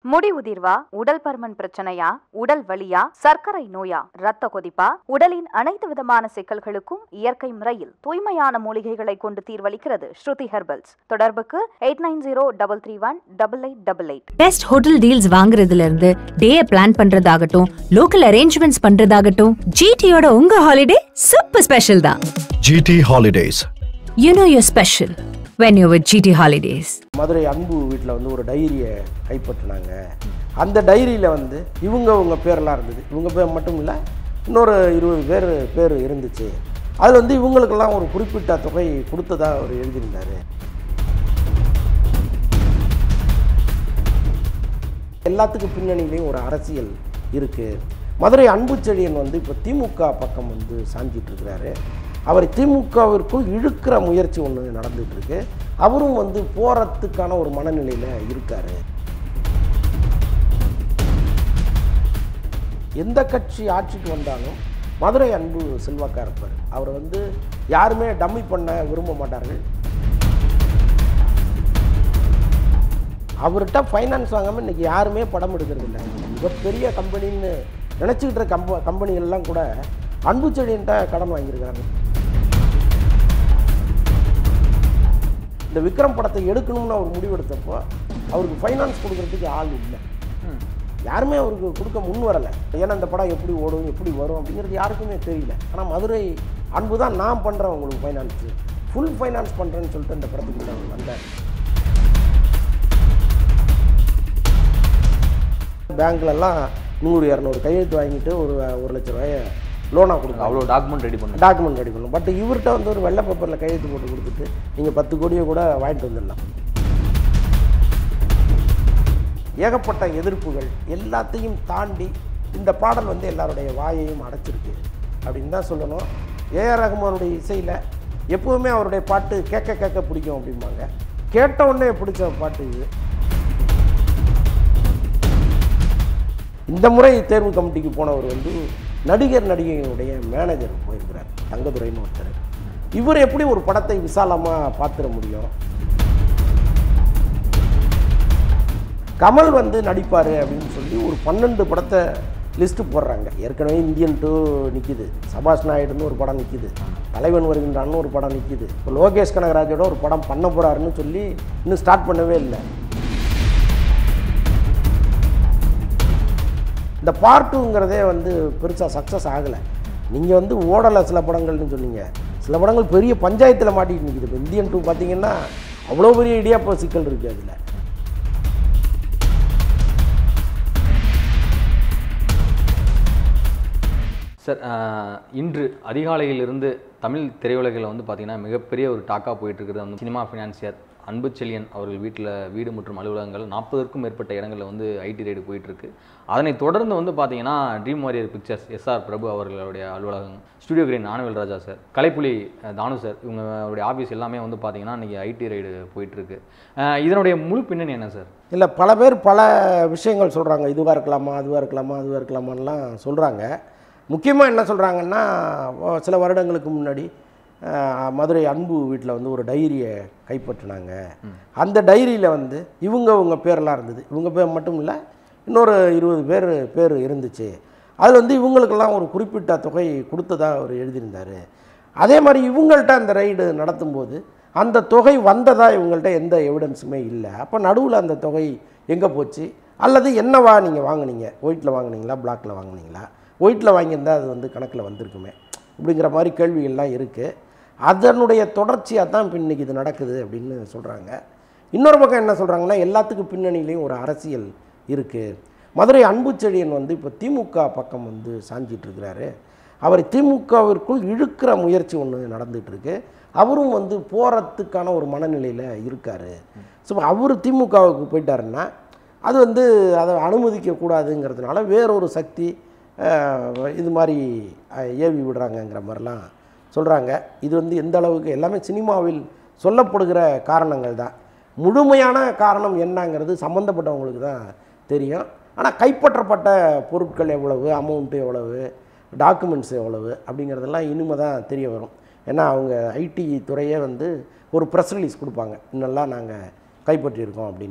முடி உதிர்வா உடல் பருமன் பிரச்சனையா உடல் வலியா சர்க்கரை நோயா இரத்த கொதிப்பா உடலின் அனைத்து விதமான சிக்கல்களுக்கும் இயற்கை முறையில் தூய்மையான மூலிகைகளை கொண்டு தீர்வளிக்கிறது ஸ்ருதி ஹெர்பல்ஸ் தொடர்புக்கு eight nine zero double three one double eight double eight best hotel deals வாங்குறதுல இருந்து டேய பிளான் பண்றதாகட்டும் லோக்கல் அரேஞ்ச்மெண்ட்ஸ் பண்றதாகட்டும் ஜிடியோட உங்க ஹாலிடே சூப்பர் ஸ்பெஷல் தான் GT Holidays. You know your special when you with GT holidays Madurai அன்பு வீட்டில் வந்து ஒரு டைரியை கைப்பற்றினாங்க அந்த டைரியில் வந்து இவங்க உங்க பேரெல்லாம் இருந்தது இவங்க பேர் மட்டும் இல்லை இன்னொரு இருபது பேர் பேர் இருந்துச்சு அது வந்து இவங்களுக்கெல்லாம் ஒரு குறிப்பிட்ட தொகை கொடுத்ததா அவர் எழுதியிருந்தார் எல்லாத்துக்கும் பின்னணியிலையும் ஒரு அரசியல் இருக்குது மதுரை அன்புச்செழியன் வந்து இப்போ திமுக பக்கம் வந்து சாஞ்சிட்டு இருக்கிறாரு அவர் திமுகவிற்குள் இழுக்கிற முயற்சி ஒன்று நடந்துட்டு இருக்கு அவரும் வந்து போறதுக்கான ஒரு மனநிலையில் இருக்காரு எந்த கட்சி ஆட்சிக்கு வந்தாலும் மதுரை அன்பு செல்வாக்கா இருப்பார் அவர் வந்து யாருமே டம்மி பண்ண விரும்ப மாட்டார்கள் அவர்கிட்ட ஃபைனான்ஸ் வாங்காமல் இன்றைக்கி யாருமே படம் எடுக்கிறது இல்லை மிகப்பெரிய கம்பெனின்னு நினச்சிக்கிட்டு இருக்க கம்ப கம்பெனிகள்லாம் கூட அன்பு செடின்ட்ட கடன் வாங்கியிருக்காங்க இந்த விக்ரம் படத்தை எடுக்கணும்னு அவர் முடிவெடுத்தப்போ அவருக்கு ஃபைனான்ஸ் கொடுக்கறதுக்கு ஆள் இல்லை யாருமே அவருக்கு கொடுக்க முன் வரலை ஏன்னா இந்த படம் எப்படி ஓடும் எப்படி வரும் அப்படிங்கிறது யாருக்குமே தெரியல ஆனால் மதுரை அன்பு தான் நான் பண்ணுறேன் உங்களுக்கு ஃபைனான்ஸு ஃபுல் ஃபைனான்ஸ் பண்ணுறேன்னு சொல்லிட்டு இந்த படத்துக்கு நான் வந்தேன் பேங்க்லலாம் நூறு இரநூறு கையெழுத்து வாங்கிட்டு ஒரு ஒரு லட்ச ரூபாயை லோனாக கொடுப்பாங்க அவ்வளோ டாக்குமெண்ட் ரெடி பண்ணு டாக்குமெண்ட் ரெடி பண்ணணும் பட் இவர்கிட்ட வந்து ஒரு வெள்ளை பேப்பரில் கையெழுத்து போட்டு கொடுத்துட்டு நீங்கள் பத்து கோடியை கூட வாங்கிட்டு வந்துடலாம் ஏகப்பட்ட எதிர்ப்புகள் எல்லாத்தையும் தாண்டி இந்த பாடல் வந்து எல்லாருடைய வாயையும் அடைச்சிருக்கு அப்படின்னு தான் சொல்லணும் ஏஆர் ரஹ்மானுடைய இசையில் எப்போவுமே அவருடைய பாட்டு கேட்க கேட்க பிடிக்கும் அப்படிம்பாங்க கேட்ட உடனே பிடிச்ச பாட்டு இது இந்த முறை தேர்வு கமிட்டிக்கு போனவர் வந்து நடிகர் நடிகையினுடைய மேனேஜர் போயிருக்கிறார் தங்கதுரைன்னு ஒருத்தர் இவர் எப்படி ஒரு படத்தை விசாலமாக பார்த்துட முடியும் கமல் வந்து நடிப்பார் அப்படின்னு சொல்லி ஒரு பன்னெண்டு படத்தை லிஸ்ட்டு போடுறாங்க ஏற்கனவே இந்தியன் டூ நிற்கிது சபாஷ் நாயுடுன்னு ஒரு படம் நிற்கிது தலைவன் வருகின்றான்னு ஒரு படம் நிற்கிது இப்போ லோகேஷ் கனகராஜோட ஒரு படம் பண்ண போகிறாருன்னு சொல்லி இன்னும் ஸ்டார்ட் பண்ணவே இல்லை இந்த பார்ட்டுங்கிறதே வந்து பெருசாக சக்ஸஸ் ஆகலை நீங்கள் வந்து ஓடலை சில படங்கள்னு சொன்னீங்க சில படங்கள் பெரிய பஞ்சாயத்தில் மாட்டிட்டு நிற்கிது இப்போ இந்தியன் டூ பார்த்தீங்கன்னா அவ்வளோ பெரிய இடியாப்ப சிக்கல் இருக்குது அதில் சார் ஆஹ், இன்று அதிகாலையிலிருந்து தமிழ் திரையுலகில் வந்து பார்த்தீங்கன்னா மிகப்பெரிய ஒரு டாக்காக போயிட்டு இருக்கிறது வந்து சினிமா ஃபினான்சியர் அன்பு செழியன் அவர்கள் வீட்டில் வீடு மற்றும் அலுவலகங்கள் நாற்பதற்கும் மேற்பட்ட இடங்களில் வந்து ஐடி ரைடு போயிட்டு இருக்கு அதனைத் தொடர்ந்து வந்து பார்த்தீங்கன்னா dream warrior pictures SR Prabhu அவர்களுடைய அலுவலகம் studio green Gnanavel Raja sir Kalaipuli அஹ், தானு சார் இவங்களுடைய ஆஃபீஸ் எல்லாமே வந்து பார்த்தீங்கன்னா இன்றைக்கி ஐடி ரைடு போயிட்டு இருக்கு ஆஹ், இதனுடைய முழு பின்னணி என்ன சார் இல்லை பல பேர் பல விஷயங்கள் சொல்கிறாங்க இதுவாக இருக்கலாமா அதுவாக இருக்கலாமா அதுவாக இருக்கலாமான்லாம் சொல்கிறாங்க முக்கியமாக என்ன சொல்கிறாங்கன்னா ஓ- சில வருடங்களுக்கு முன்னாடி ஆஹ், மதுரை அன்பு வீட்டில் வந்து ஒரு டைரியை கைப்பற்றினாங்க அந்த டைரியில் வந்து இவங்க உங்க பேரெல்லாம் இருந்தது இவங்க பேர் மட்டும் இல்லை இன்னொரு இருபது பேர் பேர் இருந்துச்சு அது வந்து இவங்களுக்கெல்லாம் ஒரு குறிப்பிட்ட தொகை கொடுத்ததா அவர் எழுதியிருந்தார் அதே மாதிரி இவங்கள்ட்ட அந்த ரைடு நடத்தும்போது அந்த தொகை வந்ததா இவங்கள்ட்ட எந்த எவிடன்ஸுமே இல்லை அப்போ நடுவில் அந்த தொகை எங்கே போச்சு அல்லது என்னவா நீங்கள் வாங்குனீங்க ஒயிட்டில் வாங்குனீங்களா பிளாக்கில் வாங்குனீங்களா ஒயிட்டில் வாங்கியிருந்தா அது வந்து கணக்கில் வந்திருக்குமே இப்படிங்கிற மாதிரி கேள்விகள்லாம் இருக்குது அதனுடைய தொடர்ச்சியாக தான் இப்போ இன்னைக்கு இது நடக்குது அப்படின்னு சொல்கிறாங்க இன்னொரு பக்கம் என்ன சொல்கிறாங்கன்னா எல்லாத்துக்கும் பின்னணியிலையும் ஒரு அரசியல் இருக்குது மதுரை அன்புச்செழியன் வந்து இப்போ திமுக பக்கம் வந்து சாஞ்சிட்டு இருக்கிறாரு அவர் திமுகவிற்குள் இழுக்கிற முயற்சி ஒன்று நடந்துட்டு இருக்கு அவரும் வந்து போகிறதுக்கான ஒரு மனநிலையில் இருக்கார் ஸோ அவர் திமுகவுக்கு போயிட்டாருன்னா அது வந்து அதை அனுமதிக்க கூடாதுங்கிறதுனால வேறொரு சக்தி அஹ், இது மாதிரி அஹ், ஏவி விடுறாங்கங்கிற மாதிரிலாம் சொல்கிறாங்க இது வந்து எந்த அளவுக்கு எல்லாமே சினிமாவில் சொல்லப்படுகிற காரணங்கள் தான் முழுமையான காரணம் என்னங்கிறது சம்மந்தப்பட்டவங்களுக்கு தான் தெரியும் ஆனால் கைப்பற்றப்பட்ட பொருட்கள் எவ்வளவு அமௌண்ட்டு எவ்வளவு டாக்குமெண்ட்ஸ் எவ்வளவு அப்படிங்கிறதெல்லாம் இனிமே தான் தெரிய வரும் ஏன்னா அவங்க ஐடி துறையே வந்து ஒரு ப்ரெஸ் ரிலீஸ் கொடுப்பாங்க இன்னெல்லாம் நாங்கள் கைப்பற்றியிருக்கோம் அப்படின்னு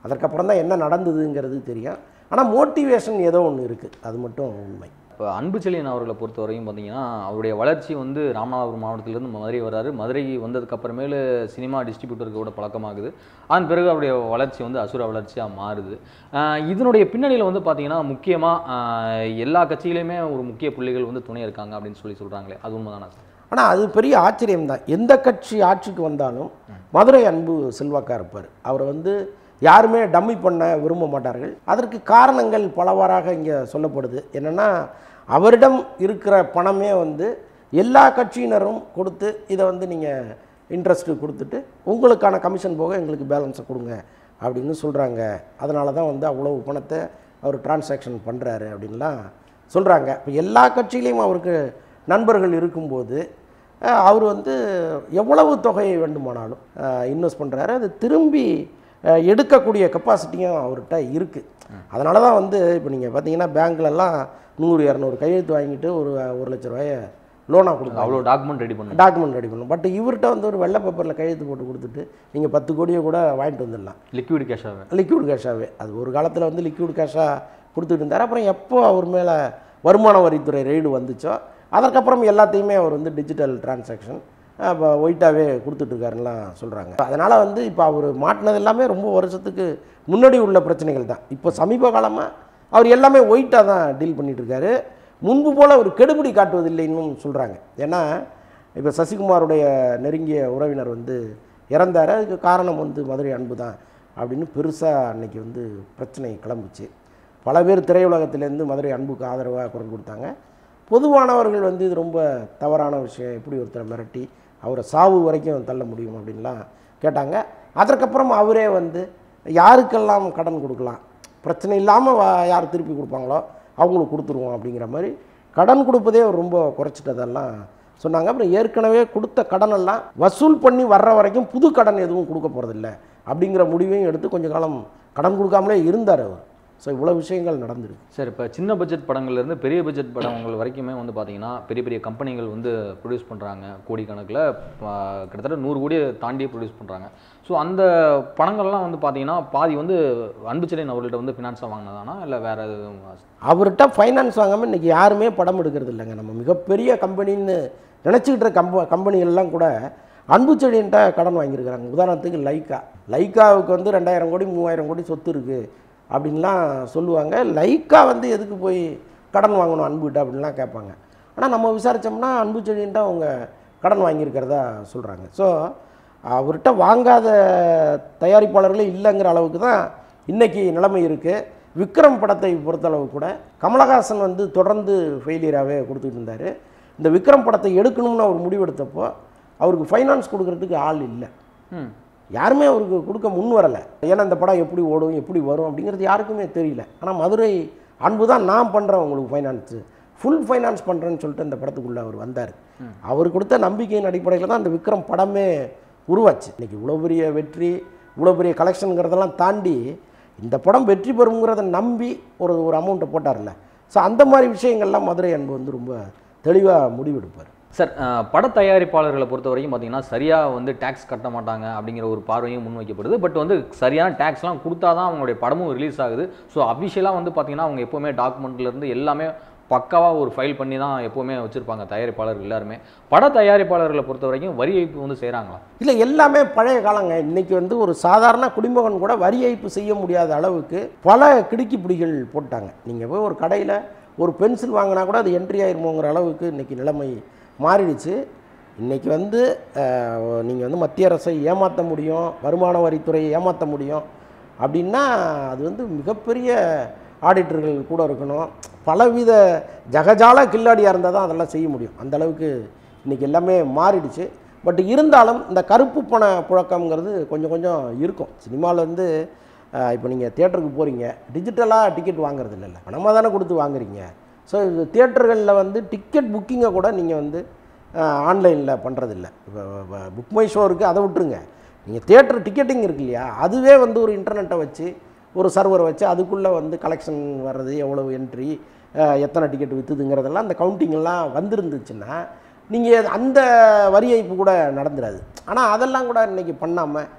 அதற்கப்புறம் தான் என்ன நடந்ததுங்கிறது தெரியும் ஆனால் மோட்டிவேஷன் ஏதோ ஒன்று இருக்குது அது மட்டும் உண்மை இப்போ அன்புச்செழியன் அவர்களை பொறுத்தவரையும் பார்த்தீங்கன்னா அவருடைய வளர்ச்சி வந்து ராமநாதபுரம் மாவட்டத்திலேருந்து மதுரை வராரு மதுரை வந்ததுக்கு அப்புறமேலு சினிமா டிஸ்ட்ரிபியூட்டருக்கு கூட பழக்கமாகுது அதன் பிறகு அவருடைய வளர்ச்சி வந்து அசுர வளர்ச்சியாக மாறுது ஆஹ் இதனுடைய பின்னணியில் வந்து பார்த்தீங்கன்னா முக்கியமாக எல்லா கட்சியிலையுமே ஒரு முக்கிய புள்ளிகள் வந்து துணை இருக்காங்க அப்படின்னு சொல்லி சொல்கிறாங்களே அது உண்மைதானா சார் ஆனால் அது பெரிய ஆச்சரியம் தான் எந்த கட்சி ஆட்சிக்கு வந்தாலும் மதுரை அன்பு செல்வாக்கா இருப்பார் அவரை வந்து யாருமே டம்மி பண்ண விரும்ப மாட்டார்கள் அதற்கு காரணங்கள் பலவாறாக இங்கே சொல்லப்படுது என்னென்னா அவரிடம் இருக்கிற பணமே வந்து எல்லா கட்சியினரும் கொடுத்து இதை வந்து நீங்கள் இன்ட்ரெஸ்ட்டு கொடுத்துட்டு உங்களுக்கான கமிஷன் போக எங்களுக்கு பேலன்ஸை கொடுங்க அப்படின்னு சொல்கிறாங்க அதனால தான் வந்து அவ்வளவு பணத்தை அவர் டிரான்சாக்ஷன் பண்ணுறாரு அப்படின்லாம் சொல்கிறாங்க இப்போ எல்லா கட்சியிலையும் அவருக்கு நண்பர்கள் இருக்கும்போது அஹ், அவர் வந்து எவ்வளவு தொகையை வேண்டுமானாலும் இன்வெஸ்ட் பண்ணுறாரு அது திரும்பி அஹ், எடுக்கக்கூடிய கெப்பாசிட்டியும் அவர்கிட்ட இருக்குது அதனால தான் வந்து இப்போ நீங்கள் பார்த்தீங்கன்னா பேங்க்லலாம் நூறு இரநூறு கையெழுத்து வாங்கிட்டு ஒரு ஒரு லட்ச ரூபாயை லோனாக கொடுப்பாங்க அவ்வளோ டாக்குமெண்ட் ரெடி பண்ணு டாக்குமெண்ட் ரெடி பண்ணணும் பட் இவர்கிட்ட வந்து ஒரு வெள்ளை பேப்பரில் கையெழுத்து போட்டு கொடுத்துட்டு நீங்கள் பத்து கோடியை கூட வாங்கிட்டு வந்துடலாம் லிக்விட் கேஷாக லிக்விட் கேஷாகவே அது ஒரு காலத்தில் வந்து லிக்விட் கேஷாக கொடுத்துட்டு இருந்தார் அப்புறம் எப்போ அவர் மேலே வருமான வரித்துறை ரெய்டு வந்துச்சோ அதற்கப்புறம் எல்லாத்தையுமே அவர் வந்து டிஜிட்டல் டிரான்சாக்ஷன் இப்போ ஒயிட்டாகவே கொடுத்துட்ருக்காருலாம் சொல்கிறாங்க அதனால் வந்து இப்போ அவர் மாட்டினது எல்லாமே ரொம்ப வருஷத்துக்கு முன்னாடி உள்ள பிரச்சனைகள் தான் இப்போ சமீப காலமாக அவர் எல்லாமே ஒயிட்டாக தான் டீல் பண்ணிட்டு இருக்காரு முன்பு போல் ஒரு கெடுபிடி காட்டுவதில்லைன்னு சொல்கிறாங்க ஏன்னா இப்போ சசிகுமாருடைய நெருங்கிய உறவினர் வந்து இறந்தார் அதுக்கு காரணம் வந்து மதுரை அன்பு தான் அப்படின்னு பெருசாக அன்னைக்கு வந்து பிரச்சனை கிளம்புச்சு பல பேர் திரையுலகத்திலேருந்து மதுரை அன்புக்கு ஆதரவாக குரல் கொடுத்தாங்க பொதுவானவர்கள் வந்து இது ரொம்ப தவறான விஷயம் எப்படி ஒருத்தரை மிரட்டி அவரை சாவு வரைக்கும் தள்ள முடியும் அப்படின்லாம் கேட்டாங்க அதற்கப்புறம் அவரே வந்து யாருக்கெல்லாம் கடன் கொடுக்கலாம் பிரச்சனை இல்லாமல் யார் திருப்பி கொடுப்பாங்களோ அவங்களுக்கு கொடுத்துருவோம் அப்படிங்கிற மாதிரி கடன் கொடுப்பதே அவர் ரொம்ப குறைச்சிட்டதெல்லாம் சொன்னாங்க அப்புறம் ஏற்கனவே கொடுத்த கடனெல்லாம் வசூல் பண்ணி வர்ற வரைக்கும் புது கடன் எதுவும் கொடுக்க போகிறதில்ல அப்படிங்கிற முடிவையும் எடுத்து கொஞ்ச காலம் கடன் கொடுக்காமலே இருந்தார் அவர் ஸோ இவ்வளோ விஷயங்கள் நடந்திருக்கு சார் இப்போ சின்ன பட்ஜெட் படங்கள்லேருந்து பெரிய பட்ஜெட் படங்கள் வரைக்குமே வந்து பார்த்தீங்கன்னா பெரிய பெரிய கம்பெனிகள் வந்து ப்ரொடியூஸ் பண்ணுறாங்க கோடிக்கணக்கில் கிட்டத்தட்ட நூறு கோடியை தாண்டியே ப்ரொடியூஸ் பண்ணுறாங்க ஸோ அந்த படங்கள்லாம் வந்து பார்த்தீங்கன்னா பாதி வந்து அன்புச்செழியன் அவர்கள்ட்ட வந்து ஃபினான்ஸாக வாங்கினதானா இல்லை வேறு எதுவும் அவர்கிட்ட ஃபைனான்ஸ் வாங்காமல் இன்றைக்கி யாருமே படம் எடுக்கிறது இல்லைங்க நம்ம மிகப்பெரிய கம்பெனின்னு நினச்சிக்கிட்டு இருக்க கம்ப கம்பெனிகள்லாம் கூட அன்பு செடியன்ட்ட கடன் வாங்கியிருக்கிறாங்க உதாரணத்துக்கு லைக்கா லைக்காவுக்கு வந்து ரெண்டாயிரம் கோடி மூவாயிரம் கோடி சொத்து இருக்குது அப்படின்லாம் சொல்லுவாங்க லைக்கா வந்து எதுக்கு போய் கடன் வாங்கணும் அன்புகிட்ட அப்படின்லாம் கேட்பாங்க ஆனால் நம்ம விசாரித்தோம்னா அன்பு செடியன்ட்ட அவங்க கடன் வாங்கியிருக்கிறதா சொல்கிறாங்க ஸோ அவர்கிட்ட வாங்காத தயாரிப்பாளர்களே இல்லைங்கிற அளவுக்கு தான் இன்றைக்கி நிலைமை இருக்குது விக்ரம் படத்தை பொறுத்தளவு கூட கமலஹாசன் வந்து தொடர்ந்து ஃபெயிலியராகவே கொடுத்துட்டு இருந்தார் இந்த விக்ரம் படத்தை எடுக்கணும்னு அவர் முடிவெடுத்தப்போ அவருக்கு ஃபைனான்ஸ் கொடுக்கறதுக்கு ஆள் இல்லை ம் யாருமே அவருக்கு கொடுக்க முன் வரலை ஏன்னா இந்த படம் எப்படி ஓடும் எப்படி வரும் அப்படிங்கிறது யாருக்குமே தெரியல ஆனால் மதுரை அன்பு தான் நான் பண்ணுறேன் உங்களுக்கு ஃபைனான்ஸு ஃபுல் ஃபைனான்ஸ் பண்ணுறேன்னு சொல்லிட்டு இந்த படத்துக்குள்ளே அவர் வந்தார் அவர் கொடுத்த நம்பிக்கையின் அடிப்படையில் தான் அந்த விக்ரம் படமே உருவாச்சு இன்னைக்கு இவ்வளோ பெரிய வெற்றி இவ்வளோ பெரிய கலெக்ஷனுங்கிறதெல்லாம் தாண்டி இந்த படம் வெற்றி பெறுங்கிறத நம்பி ஒரு ஒரு அமௌண்ட்டை போட்டார்ல ஸோ அந்த மாதிரி விஷயங்கள்லாம் மதுரை அன்பு வந்து ரொம்ப தெளிவாக முடிவெடுப்பார் சார் அஹ், பட தயாரிப்பாளர்களை பொறுத்த வரைக்கும் பார்த்தீங்கன்னா சரியாக வந்து டேக்ஸ் கட்ட மாட்டாங்க அப்படிங்கிற ஒரு பார்வையும் முன்வைக்கப்படுது பட் வந்து சரியான டேக்ஸ்லாம் கொடுத்தா தான் அவங்களுடைய படமும் ரிலீஸ் ஆகுது ஸோ அஃபிஷியலாக வந்து பார்த்தீங்கன்னா அவங்க எப்போவுமே டாக்குமெண்ட்லேருந்து எல்லாமே பக்காவாக ஒரு ஃபைல் பண்ணி தான் எப்போவுமே வச்சுருப்பாங்க தயாரிப்பாளர்கள் எல்லாருமே பட தயாரிப்பாளர்களை பொறுத்த வரைக்கும் வரி ஏய்ப்பு வந்து செய்கிறாங்களா இல்லை எல்லாமே பழைய காலங்க இன்னைக்கு வந்து ஒரு சாதாரண குடிமகன் கூட வரி ஏய்ப்பு செய்ய முடியாத அளவுக்கு பல கிடுக்கி பிடிகள் போட்டாங்க நீங்கள் போய் ஒரு கடையில் ஒரு பென்சில் வாங்கினா கூட அது என்ட்ரி ஆயிருமோங்கிற அளவுக்கு இன்னைக்கு நிலைமை மாறிடுச்சு இன்னைக்கு வந்து நீங்கள் வந்து மத்திய அரசை ஏமாற்ற முடியும் வருமான வரித்துறையை ஏமாற்ற முடியும் அப்படின்னா அது வந்து மிகப்பெரிய ஆடிட்டர்கள் கூட இருக்கணும் பலவித ஜகஜால கில்லாடியாக இருந்தால் தான் அதெல்லாம் செய்ய முடியும் அந்த அளவுக்கு இன்றைக்கி எல்லாமே மாறிடுச்சு பட் இருந்தாலும் இந்த கருப்பு பண புழக்கம்ங்கிறது கொஞ்சம் கொஞ்சம் இருக்கும் சினிமாவில் வந்து இப்போ நீங்கள் தியேட்டருக்கு போகிறீங்க டிஜிட்டலாக டிக்கெட் வாங்குறது இல்லைல்ல பணமாக தானே கொடுத்து வாங்குறீங்க ஸோ இது தியேட்டர்களில் வந்து டிக்கெட் புக்கிங்கை கூட நீங்கள் வந்து ஆன்லைனில் பண்ணுறதில்ல இப்போ புக் மை ஷோ இருக்குது அதை விட்டுருங்க நீங்கள் தியேட்டர் டிக்கெட்டிங் இருக்கு இல்லையா அதுவே வந்து ஒரு இன்டர்நெட்டை வச்சு ஒரு சர்வரை வச்சு அதுக்குள்ளே வந்து கலெக்ஷன் வர்றது எவ்வளவு என்ட்ரி எத்தனை டிக்கெட் விற்றுதுங்கிறதெல்லாம் அந்த கவுண்டிங் எல்லாம் வந்திருந்துச்சுன்னா நீங்கள் அந்த வரி ஏய்ப்பு கூட நடந்துடாது ஆனால் அதெல்லாம் கூட இன்றைக்கி பண்ணாமல்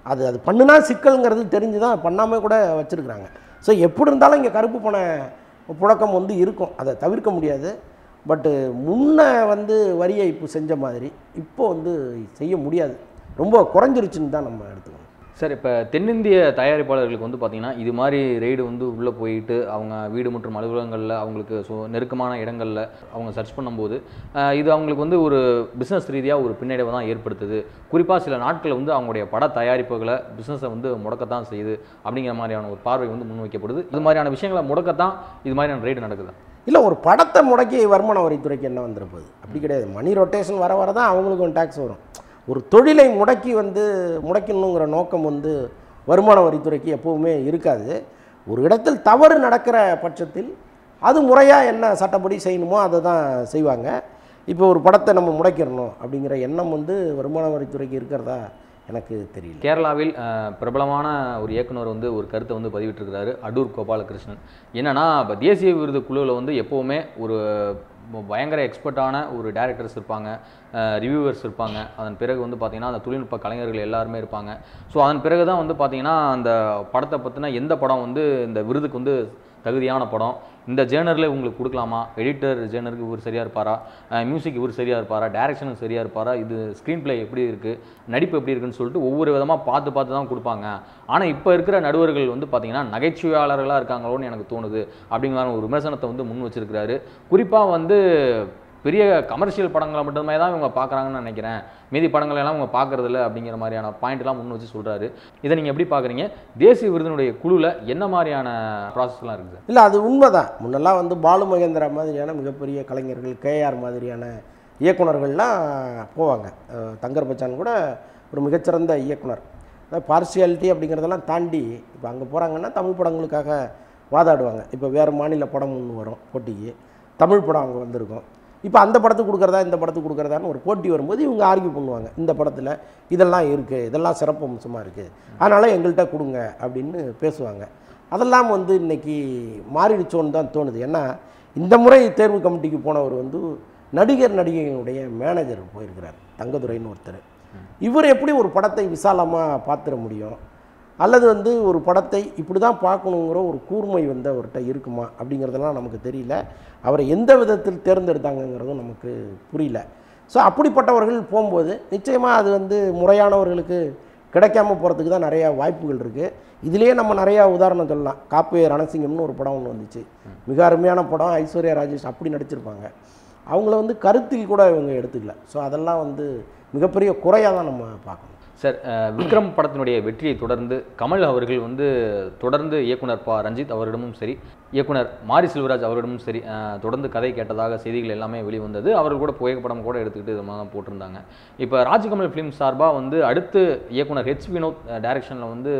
அது அது பண்ணுனா சிக்கல்ங்கிறது தெரிஞ்சு தான் பண்ணாமல் கூட வச்சுருக்குறாங்க ஸோ எப்படி இருந்தாலும் இங்கே கருப்பு பண புழக்கம் வந்து இருக்கும் அதை தவிர்க்க முடியாது பட்டு முன்ன வந்து வரி ஏய்ப்பு செஞ்ச மாதிரி இப்போ வந்து செய்ய முடியாது ரொம்ப குறைஞ்சிருச்சுன்னு தான் நம்ம எடுத்துக்கணும் சார் இப்போ தென்னிந்திய தயாரிப்பாளர்களுக்கு வந்து பார்த்தீங்கன்னா இது மாதிரி ரெய்டு வந்து உள்ளே போயிட்டு அவங்க வீடு மற்றும் அலுவலகங்களில் அவங்களுக்கு ஸோ நெருக்கமான இடங்களில் அவங்க சர்ச் பண்ணும்போது அஹ், இது அவங்களுக்கு வந்து ஒரு பிஸ்னஸ் ரீதியாக ஒரு பின்னடைவை தான் ஏற்படுத்துது குறிப்பாக சில நாட்கள் வந்து அவங்களுடைய பட தயாரிப்புகளை பிஸ்னஸை வந்து முடக்கத்தான் செய்யுது அப்படிங்கிற மாதிரியான ஒரு பார்வை வந்து முன்வைக்கப்படுது இது மாதிரியான விஷயங்களை முடக்கத்தான் இது மாதிரியான ரெய்டு நடக்குது இல்லை ஒரு படத்தை முடக்கி வருமான வரித்துறைக்கு என்ன வந்துட போகுது அப்படி கிடையாது மணி ரொட்டேஷன் வர வர தான் அவங்களுக்கும் டேக்ஸ் வரும் ஒரு தொழிலை முடக்கி வந்து முடக்கணுங்கிற நோக்கம் வந்து வருமான வரித்துறைக்கு எப்போவுமே இருக்காது ஒரு இடத்தில் தவறு நடக்கிற பட்சத்தில் அது முறையாக என்ன சட்டப்படி செய்யணுமோ அதை தான் செய்வாங்க இப்போ ஒரு படத்தை நம்ம முடக்கிடணும் அப்படிங்கிற எண்ணம் வந்து வருமான வரித்துறைக்கு இருக்கிறதா எனக்கு தெரியல கேரளாவில் அஹ், பிரபலமான ஒரு இயக்குனர் வந்து ஒரு கருத்தை வந்து பதிவிட்டிருக்கிறாரு அடூர் கோபாலகிருஷ்ணன் என்னன்னா இப்போ தேசிய விருது குழுவில் வந்து எப்போவுமே ஒரு ப- பயங்கர எக்ஸ்பர்ட்டான ஒரு டேரக்டர்ஸ் இருப்பாங்க ரிவ்யூவர்ஸ் இருப்பாங்க அதன் பிறகு வந்து பார்த்தீங்கன்னா அந்த தொழில்நுட்ப கலைஞர்கள் எல்லாருமே இருப்பாங்க ஸோ அதன் பிறகு தான் வந்து பார்த்தீங்கன்னா அந்த படத்தை பற்றின எந்த படம் வந்து இந்த விருதுக்கு வந்து தகுதியான படம் இந்த ஜேர்னரில் உங்களுக்கு கொடுக்கலாமா எடிட்டர் ஜேர்னருக்கு இவர் சரியாக இருப்பாரா மியூசிக் இவர் சரியாக இருப்பாரா டேரக்ஷனுக்கு சரியாக இருப்பாரா இது ஸ்க்ரீன் ப்ளே எப்படி இருக்குது நடிப்பு எப்படி இருக்குன்னு சொல்லிட்டு ஒவ்வொரு விதமாக பார்த்து பார்த்து தான் கொடுப்பாங்க ஆனால் இப்போ இருக்கிற நடுவர்கள் வந்து பார்த்தீங்கன்னா நகைச்சுவையாளர்களாக இருக்காங்களோன்னு எனக்கு தோணுது அப்படிங்கிற ஒரு விமர்சனத்தை வந்து முன் வச்சிருக்கிறாரு குறிப்பாக வந்து பெரிய கமர்ஷியல் படங்களை மட்டுமே தான் இவங்க பார்க்குறாங்கன்னு நினைக்கிறேன் மீதி படங்கள் எல்லாம் இவங்க பார்க்கறதில்ல அப்படிங்கிற மாதிரியான பாயிண்ட்லாம் முன் வச்சு சொல்கிறாரு இதை நீங்கள் எப்படி பார்க்குறீங்க தேசிய விருதினுடைய குழுவில் என்ன மாதிரியான ப்ராசஸ்லாம் இருக்குது சார் இல்லை அது உண்மைதான் முன்னெல்லாம் வந்து பாலு மகேந்திரா மாதிரியான மிகப்பெரிய கலைஞர்கள் கேஆர் மாதிரியான இயக்குனர்கள்லாம் போவாங்க அஹ் தங்கர் பச்சான் கூட ஒரு மிகச்சிறந்த இயக்குனர் பார்சியாலிட்டி அப்படிங்கிறதெல்லாம் தாண்டி இப்போ அங்கே போகிறாங்கன்னா தமிழ் படங்களுக்காக வாதாடுவாங்க இப்போ வேறு மாநில படம் ஒன்று வரும் போட்டிக்கு தமிழ் படம் அங்கே வந்திருக்கும் இப்போ அந்த படத்துக்கு கொடுக்குறதா இந்த படத்துக்கு கொடுக்குறதான்னு ஒரு போட்டி வரும்போது இவங்க ஆர்கியூ பண்ணுவாங்க இந்த படத்தில் இதெல்லாம் இருக்குது இதெல்லாம் சிறப்பு அம்சமாக இருக்குது அதனால் எங்கள்கிட்ட கொடுங்க அப்படின்னு பேசுவாங்க அதெல்லாம் வந்து இன்னைக்கு மாறிடுச்சோன்னு தான் தோணுது ஏன்னா இந்த முறை தேர்வு கமிட்டிக்கு போனவர் வந்து நடிகர் நடிகையினுடைய மேனேஜர் போயிருக்கிறார் தங்கதுரைன்னு ஒருத்தர் இவர் எப்படி ஒரு படத்தை விசாலமாக பார்த்துட முடியும் அல்லது வந்து ஒரு படத்தை இப்படி தான் பார்க்கணுங்கிற ஒரு கூர்மை வந்து அவர்கிட்ட இருக்குமா அப்படிங்கிறதெல்லாம் நமக்கு தெரியல அவரை எந்த விதத்தில் தேர்ந்தெடுத்தாங்கங்கிறதும் நமக்கு புரியல ஸோ அப்படிப்பட்டவர்கள் போகும்போது நிச்சயமாக அது வந்து முறையானவர்களுக்கு கிடைக்காம போகிறதுக்கு தான் நிறையா வாய்ப்புகள் இருக்குது இதுலேயே நம்ம நிறையா உதாரணம் சொல்லலாம் காப்பே ரணசிங்கம்னு ஒரு படம் ஒன்று வந்துச்சு மிக அருமையான படம் ஐஸ்வர்யா ராஜேஷ் அப்படி நடிச்சிருப்பாங்க அவங்கள வந்து கருத்தில் கூட இவங்க எடுத்துக்கல ஸோ அதெல்லாம் வந்து மிகப்பெரிய குறையாக தான் நம்ம பார்க்கணும் சார் அஹ், விக்ரம் படத்தினுடைய வெற்றியை தொடர்ந்து கமல் அவர்கள் வந்து தொடர்ந்து இயக்குனர் ப ரஞ்சித் அவரிடமும் சரி இயக்குனர் மாரி செல்வராஜ் அவரிடமும் சரி அஹ், தொடர்ந்து கதை கேட்டதாக செய்திகள் எல்லாமே வெளிவந்தது அவர்கள் கூட புகைப்படம் கூட எடுத்துக்கிட்டு இது மாதிரி தான் போட்டிருந்தாங்க இப்போ ராஜ்கமல் ஃபிலிம் சார்பாக வந்து அடுத்து இயக்குனர் ஹெச் வினோத் டைரக்ஷனில் வந்து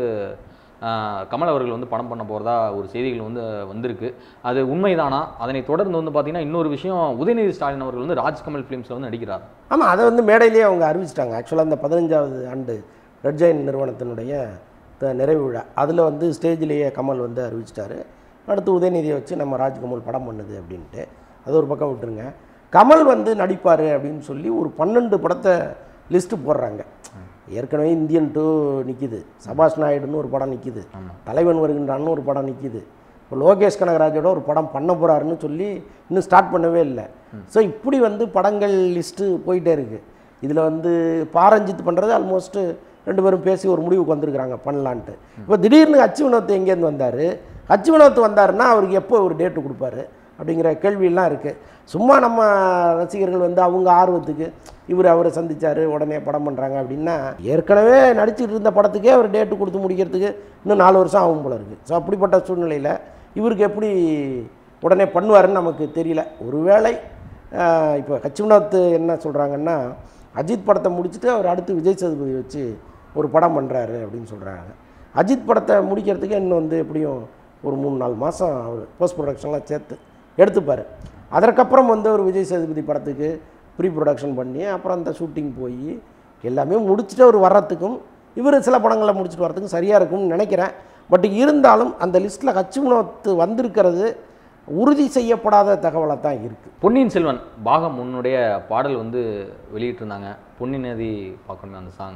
அஹ், கமல் அவர்கள் வந்து படம் பண்ண போகிறதா ஒரு செய்திகள் வந்து வந்திருக்கு அது உண்மைதானா அதனை தொடர்ந்து வந்து பார்த்தீங்கன்னா இன்னொரு விஷயம் உதயநிதி ஸ்டாலின் அவர்கள் வந்து ராஜ்கமல் ஃபிலிம்ஸில் வந்து நடிக்கிறார் ஆமாம் அதை வந்து மேடையிலேயே அவங்க அறிவிச்சிட்டாங்க ஆக்சுவலாக இந்த பதினஞ்சாவது ஆண்டு ரெட் ஜெயின் நிறுவனத்தினுடைய த- நிறைவு விழா அதில் வந்து ஸ்டேஜிலேயே கமல் வந்து அறிவிச்சிட்டாரு அடுத்து உதயநிதியை வச்சு நம்ம ராஜ்கமல் படம் பண்ணுது அப்படின்ட்டு அது ஒரு பக்கம் விட்டுருங்க கமல் வந்து நடிப்பார் அப்படின்னு சொல்லி ஒரு பன்னெண்டு படத்தை லிஸ்ட்டு போடுறாங்க ஏற்கனவே இந்தியன் டூ நிற்கிது சபாஷ் நாயுடுன்னு ஒரு படம் நிற்கிது தலைவன் வருகின்றான்னு ஒரு படம் நிற்கிது இப்போ லோகேஷ் கனகராஜோட ஒரு படம் பண்ண போகிறாருன்னு சொல்லி இன்னும் ஸ்டார்ட் பண்ணவே இல்லை ஸோ இப்படி வந்து படங்கள் லிஸ்ட்டு போயிட்டே இருக்குது இதில் வந்து பாரஞ்சித் பண்ணுறது ஆல்மோஸ்ட்டு ரெண்டு பேரும் பேசி ஒரு முடிவுக்கு வந்திருக்கிறாங்க பண்ணலான்ட்டு இப்போ திடீர்னு அச்சு வினோத் எங்கேருந்து வந்தார் அச்சு வினோத் வந்தாருன்னா அவருக்கு எப்போ ஒரு டேட்டு கொடுப்பாரு அப்படிங்கிற கேள்வியெல்லாம் இருக்குது சும்மா நம்ம ரசிகர்கள் வந்து அவங்க ஆர்வத்துக்கு இவர் அவரை சந்திச்சார் உடனே படம் பண்ணுறாங்க அப்படின்னா ஏற்கனவே நடிச்சிட்டு இருந்த படத்துக்கே அவர் டேட்டு கொடுத்து முடிக்கிறதுக்கு இன்னும் நாலு வருஷம் ஆகும் போல இருக்குது ஸோ அப்படிப்பட்ட சூழ்நிலையில் இவருக்கு எப்படி உடனே பண்ணுவாருன்னு நமக்கு தெரியல ஒருவேளை ஆஹ், இப்போ கச்சிவினோத் என்ன சொல்கிறாங்கன்னா அஜித் படத்தை முடிச்சுட்டு அவர் அடுத்து விஜய் சேதுபதி வச்சு ஒரு படம் பண்ணுறாரு அப்படின்னு சொல்கிறாங்க அஜித் படத்தை முடிக்கிறதுக்கு இன்னும் வந்து எப்படியும் ஒரு மூணு நாலு மாதம் அவர் போஸ்ட் ப்ரொடக்ஷன்லாம் சேர்த்து எடுத்துப்பார் அதற்கப்புறம் வந்து ஒரு விஜய் சேதுபதி படத்துக்கு ப்ரீ ப்ரொடக்ஷன் பண்ணி அப்புறம் அந்த ஷூட்டிங் போய் எல்லாமே முடிச்சுட்டு அவர் வர்றதுக்கும் இவர் சில படங்களை முடிச்சுட்டு வர்றதுக்கும் சரியாக இருக்கும்னு நினைக்கிறேன் பட் இருந்தாலும் அந்த லிஸ்ட்டில் ஹச்சு வினோத் வந்திருக்கிறது உறுதி செய்யப்படாத தகவலாக தான் இருக்குது பொன்னியின் செல்வன் பாகம் உன்னுடைய பாடல் வந்து வெளியிட்டிருந்தாங்க பொன்னி நதி பார்க்கணுமே அந்த சாங்கு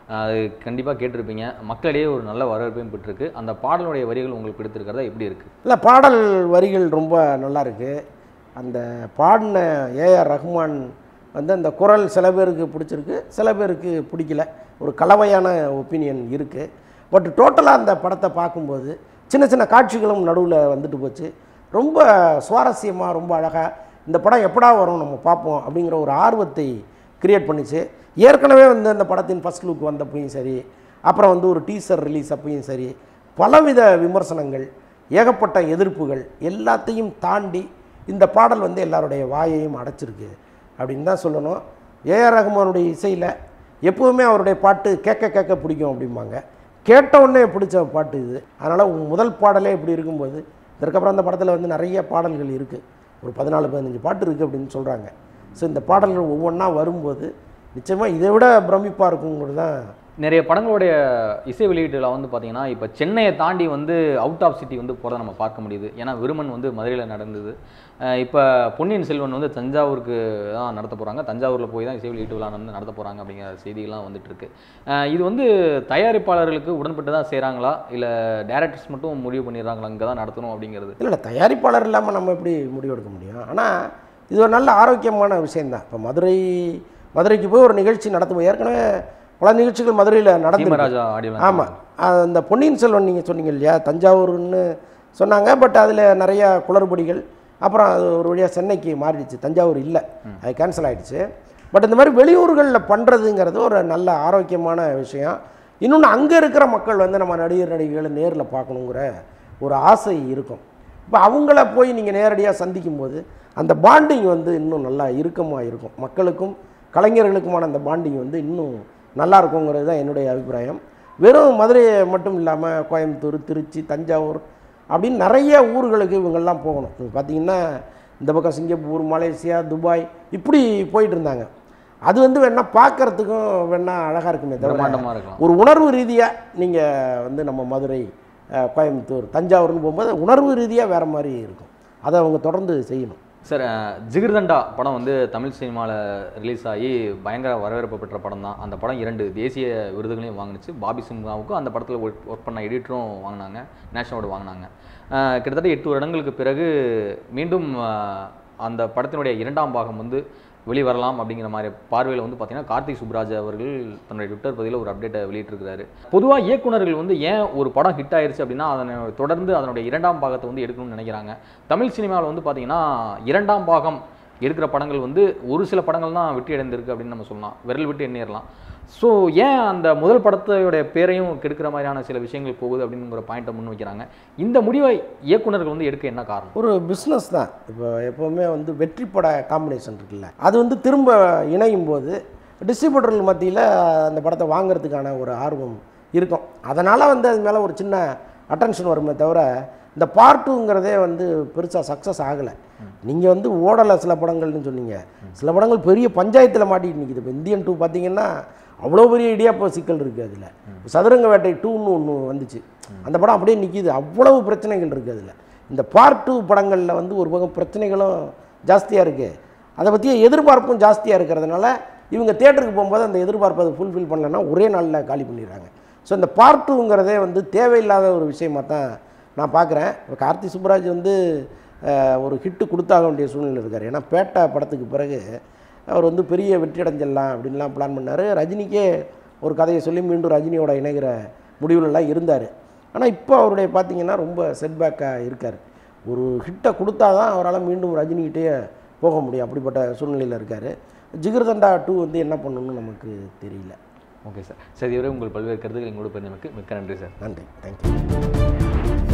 அது கண்டிப்பாக கேட்டிருப்பீங்க மக்களிடையே ஒரு நல்ல வரவேற்பையும் பெற்றிருக்கு அந்த பாடலுடைய வரிகள் உங்களுக்கு பிடித்திருக்கிறதா எப்படி இருக்குது இல்லை பாடல் வரிகள் ரொம்ப நல்லா இருக்கு அந்த பாடின ஏஆர் ரஹ்மான் வந்து அந்த குரல் சில பேருக்கு பிடிச்சிருக்கு சில பேருக்கு பிடிக்கல ஒரு கலவையான ஒப்பீனியன் இருக்குது பட் டோட்டலாக அந்த படத்தை பார்க்கும்போது சின்ன சின்ன காட்சிகளும் நடுவில் வந்துட்டு போச்சு ரொம்ப சுவாரஸ்யமாக ரொம்ப அழகாக இந்த படம் எப்படா வரும் நம்ம பார்ப்போம் அப்படிங்கிற ஒரு ஆர்வத்தை கிரியேட் பண்ணிச்சு ஏற்கனவே வந்து அந்த படத்தின் ஃபர்ஸ்ட் லுக் வந்தப்பையும் சரி அப்புறம் வந்து ஒரு டீசர் ரிலீஸ் அப்பையும் சரி பலவித விமர்சனங்கள் ஏகப்பட்ட எதிர்ப்புகள் எல்லாத்தையும் தாண்டி இந்த பாடல் வந்து எல்லாருடைய வாயையும் அடைச்சிருக்கு அப்படின்னு தான் சொல்லணும் ஏஆர் ரஹ்மானுடைய இசையில் எப்போவுமே அவருடைய பாட்டு கேட்க கேட்க பிடிக்கும் அப்படிம்பாங்க கேட்ட உடனே பிடிச்ச பாட்டு இது அதனால் முதல் பாடலே இப்படி இருக்கும்போது இதற்கப்புறம் அந்த படத்தில் வந்து நிறைய பாடல்கள் இருக்குது ஒரு பதினாலு பதினஞ்சு பாட்டு இருக்குது அப்படின்னு சொல்கிறாங்க ஸோ இந்த பாடல்கள் ஒவ்வொன்றா வரும்போது நிச்சயமாக இதை விட பிரமிப்பாக இருக்குங்கிறது தான் நிறைய படங்களுடைய இசை வெளியீட்டுல வந்து பார்த்தீங்கன்னா இப்போ சென்னையை தாண்டி வந்து அவுட் ஆஃப் சிட்டி வந்து போகிறத நம்ம பார்க்க முடியுது ஏன்னா விருமன் வந்து மதுரையில் நடந்தது இப்போ பொன்னியின் செல்வன் வந்து தஞ்சாவூருக்கு தான் நடத்த போகிறாங்க தஞ்சாவூரில் போய் தான் இசை வெளியீட்டு விழா வந்து நடத்த போகிறாங்க அப்படிங்கிற செய்திகள்லாம் வந்துட்டு இருக்கு அஹ் இது வந்து தயாரிப்பாளர்களுக்கு உடன்பட்டு தான் செய்கிறாங்களா இல்லை டேரக்டர்ஸ் மட்டும் முடிவு பண்ணிடுறாங்களா இங்கே தான் நடத்தணும் அப்படிங்கிறது இல்லை இல்லை தயாரிப்பாளர் இல்லாமல் நம்ம எப்படி முடிவெடுக்க முடியும் ஆனால் இது ஒரு நல்ல ஆரோக்கியமான விஷயந்தான் இப்போ மதுரை மதுரைக்கு போய் ஒரு நிகழ்ச்சி நடத்துவோம் ஏற்கனவே பல நிகழ்ச்சிகள் மதுரையில் நடந்து தீமராஜா ஆடியோ ஆமாம் அந்த பொன்னியின் செல்வன் நீங்கள் சொன்னீங்க இல்லையா தஞ்சாவூர்னு சொன்னாங்க பட் அதில் நிறைய குளறுபடிகள் அப்புறம் அது ஒரு வழியாக சென்னைக்கு மாறிடுச்சு தஞ்சாவூர் இல்லை அது கேன்சல் ஆயிடுச்சு பட் இந்த மாதிரி வெளியூர்களில் பண்ணுறதுங்கிறது ஒரு நல்ல ஆரோக்கியமான விஷயம் இன்னொன்று அங்கே இருக்கிற மக்கள் வந்து நம்ம நடிகர் நடிகைகளை நேரில் பார்க்கணுங்கிற ஒரு ஆசை இருக்கும் இப்போ அவங்கள போய் நீங்கள் நேரடியாக சந்திக்கும் போது அந்த பாண்டிங் வந்து இன்னும் நல்லா இறுக்கமாக இருக்கும் மக்களுக்கும் கலைஞர்களுக்குமான அந்த பாண்டிங் வந்து இன்னும் நல்லா இருக்குங்கிறது தான் என்னுடைய அபிப்பிராயம் வெறும் மதுரை மட்டும் இல்லாமல் கோயம்புத்தூர் திருச்சி தஞ்சாவூர் அப்படின்னு நிறைய ஊர்களுக்கு இவங்கெல்லாம் போகணும் இப்போ பார்த்தீங்கன்னா இந்த பக்கம் சிங்கப்பூர் மலேசியா துபாய் இப்படி போயிட்டு இருந்தாங்க அது வந்து வேணா பார்க்கறதுக்கும் வேணா அழகாக இருக்குமே தவிர பிரம்மாண்டமாக இருக்கலாம் ஒரு உணர்வு ரீதியாக நீங்கள் வந்து நம்ம மதுரை அஹ், கோயம்புத்தூர் தஞ்சாவூர்னு போகும்போது உணர்வு ரீதியாக வேறு மாதிரி இருக்கும் அதை அவங்க தொடர்ந்து செய்யணும் சார் அஹ், ஜிகிர்தண்டா படம் வந்து தமிழ் சினிமாவில் ரிலீஸ் ஆகி பயங்கர வரவேற்பு பெற்ற படம் தான் அந்த படம் இரண்டு தேசிய விருதுகளையும் வாங்குனுச்சு பாபி சிம்ஹாவுக்கும் அந்த படத்தில் ஒர்க் பண்ண எடிட்டரும் வாங்கினாங்க நேஷனல் அவார்டு வாங்கினாங்க அஹ், கிட்டத்தட்ட எட்டு வருடங்களுக்கு பிறகு மீண்டும் அஹ், அந்த படத்தினுடைய இரண்டாம் பாகம் வந்து வெளிவரலாம் அப்படிங்கிற மாதிரி பார்வையில் வந்து பார்த்தீங்கன்னா கார்த்திக் சுப்ராஜ் அவர்கள் தன்னுடைய ட்விட்டர் பதிவில் ஒரு அப்டேட்டை வெளியிட்டிருக்கிறாரு பொதுவாக இயக்குனர்கள் வந்து ஏன் ஒரு படம் ஹிட் ஆயிருச்சு அப்படின்னா அதனை தொடர்ந்து அதனுடைய இரண்டாம் பாகத்தை வந்து எடுக்கணும்னு நினைக்கிறாங்க தமிழ் சினிமாவில் வந்து பார்த்தீங்கன்னா இரண்டாம் பாகம் எடுக்கிற படங்கள் வந்து ஒரு சில படங்கள் தான் வெற்றி அடைந்திருக்கு அப்படின்னு நம்ம சொல்லலாம் விரல் விட்டு எண்ணிடலாம் ஸோ ஏன் அந்த முதல் படத்தையோட பேரையும் கெடுக்கிற மாதிரியான சில விஷயங்கள் போகுது அப்படிங்கிற பாயிண்ட்டை முன் வைக்கிறாங்க இந்த முடிவை இயக்குனர்கள் வந்து எடுக்க என்ன காரணம் ஒரு பிஸ்னஸ் தான் இப்போ எப்போவுமே வந்து வெற்றி பட காம்பினேஷன் இருக்குல்ல அது வந்து திரும்ப இணையும் போது டிஸ்ட்ரிபியூட்டர்கள் மத்தியில் அந்த படத்தை வாங்குறதுக்கான ஒரு ஆர்வம் இருக்கும் அதனால் வந்து அது மேலே ஒரு சின்ன அட்டென்ஷன் வருமே தவிர இந்த பார்ட் டூங்கிறதே வந்து பெருசாக சக்ஸஸ் ஆகலை நீங்கள் வந்து ஓடலை சில படங்கள்னு சொன்னீங்க சில படங்கள் பெரிய பஞ்சாயத்தில் மாட்டிட்டு நிற்கிது இப்போ இந்தியன் டூ பார்த்தீங்கன்னா அவ்வளோ பெரிய இடியாப்ப சிக்கல் இருக்குது அதில் சதுரங்க வேட்டை டூன்னு ஒன்று வந்துச்சு அந்த படம் அப்படியே நிற்கிது அவ்வளவு பிரச்சனைகள் இருக்குது அதில் இந்த பார்ட் டூ படங்களில் வந்து ஒரு பக்கம் பிரச்சனைகளும் ஜாஸ்தியாக இருக்குது அதை பற்றிய எதிர்பார்ப்பும் ஜாஸ்தியாக இருக்கிறதுனால இவங்க தேட்டருக்கு போகும்போது அந்த எதிர்பார்ப்பை அதை ஃபுல்ஃபில் பண்ணலன்னா ஒரே நாளில் காலி பண்ணிடுறாங்க ஸோ இந்த பார்ட் டூங்கிறதே வந்து தேவையில்லாத ஒரு விஷயமா தான் நான் பார்க்குறேன் இப்போ கார்த்தி சுப்ராஜ் வந்து அஹ், ஒரு ஹிட்டு கொடுத்தாக வேண்டிய சூழ்நிலை இருக்கார் ஏன்னா பேட்டா படத்துக்கு பிறகு அவர் வந்து பெரிய வெற்றி அடைஞ்சிடலாம் அப்படின்லாம் பிளான் பண்ணார் ரஜினிக்கே ஒரு கதையை சொல்லி மீண்டும் ரஜினியோட இணைகிற முடிவுலலாம் இருந்தார் ஆனால் இப்போ அவருடைய பார்த்தீங்கன்னா ரொம்ப செட்பேக்காக இருக்கார் ஒரு ஹிட்டை கொடுத்தா தான் அவரால் மீண்டும் ரஜினிகிட்டே போக முடியும் அப்படிப்பட்ட சூழ்நிலையில் இருக்கார் ஜிகிர்தண்டா டூ வந்து என்ன பண்ணணும்னு நமக்கு தெரியல ஓகே சார் சரி இதுவரை உங்கள் பல்வேறு கருத்துக்கள் எங்களோட பெருமைக்கு மிக்க நன்றி சார் நன்றி தேங்க்யூ